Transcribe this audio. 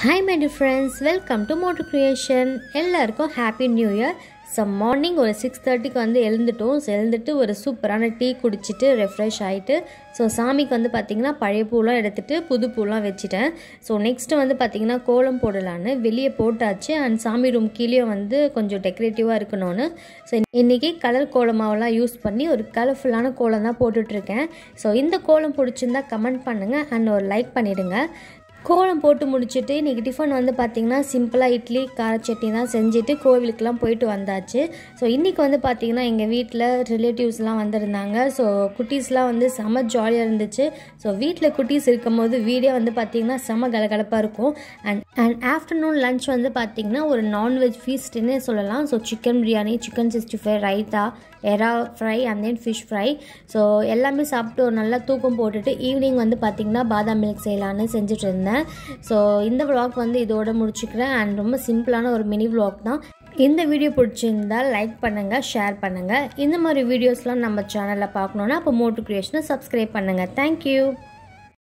hi my dear friends welcome to motor creation எல்லாருக்கும் happy new year so morning ஒரு six தேர்ட்டிக்கு வந்து எழுந்துட்டோம் so எழுந்துட்டு ஒரு சூப்பரான டீ குடிச்சிட்டு ரெஃப்ரெஷ் ஆகிட்டு ஸோ சாமிக்கு வந்து பார்த்திங்கன்னா பழைய பூலாம் எடுத்துகிட்டு புது பூலாம் வச்சுட்டேன் ஸோ நெக்ஸ்ட்டு வந்து பார்த்திங்கன்னா கோலம் போடலான்னு வெளியே போட்டாச்சு அண்ட் சாமி ரூம் கீழே வந்து கொஞ்சம் டெக்கரேட்டிவாக இருக்கணும்னு ஸோ இன்றைக்கி கலர் கோலமாவெல்லாம் யூஸ் பண்ணி ஒரு கலர்ஃபுல்லான கோலம் தான் போட்டுட்ருக்கேன் ஸோ இந்த கோலம் பிடிச்சிருந்தா கமெண்ட் பண்ணுங்கள் அண்ட் ஒரு லைக் பண்ணிவிடுங்க கோலம் போட்டு முடிச்சுட்டு இன்றைக்கி டிஃபன் வந்து பார்த்திங்கன்னா சிம்பிளாக இட்லி கார சட்னி தான் செஞ்சுட்டு கோவிலுக்கெலாம் போயிட்டு வந்தாச்சு ஸோ இன்றைக்கி வந்து பார்த்திங்கன்னா எங்கள் வீட்டில் ரிலேட்டிவ்ஸ்லாம் வந்திருந்தாங்க ஸோ குட்டீஸ்லாம் வந்து செம ஜாலியாக இருந்துச்சு ஸோ வீட்டில் குட்டீஸ் இருக்கும்போது வீடே வந்து பார்த்திங்கன்னா செம கலகலப்பாக இருக்கும் அண்ட் அண்ட் ஆஃப்டர்நூன் லஞ்ச் வந்து பார்த்திங்கன்னா ஒரு நான்வெஜ் ஃபீஸ்ட்டுன்னே சொல்லலாம் so chicken biryani chicken sixty five raita எறா fry and then fish fry so எல்லாமே சாப்பிட்டு ஒரு நல்லா தூக்கம் போட்டுட்டு ஈவினிங் வந்து பார்த்திங்கன்னா பாதாம் மில்க் செய்யலான்னு செஞ்சுட்டு இருந்தேன் ஸோ இந்த விளாக் வந்து இதோட முடிச்சுக்கிறேன் அண்ட் ரொம்ப சிம்பிளான ஒரு மினி விளாக் தான் இந்த வீடியோ பிடிச்சிருந்தா லைக் பண்ணுங்கள் ஷேர் பண்ணுங்கள் இந்த மாதிரி வீடியோஸ்லாம் நம்ம சேனலில் பார்க்கணுன்னா அப்போ மோட்டு க்ரியேஷனை சப்ஸ்கிரைப் பண்ணுங்கள் தேங்க்யூ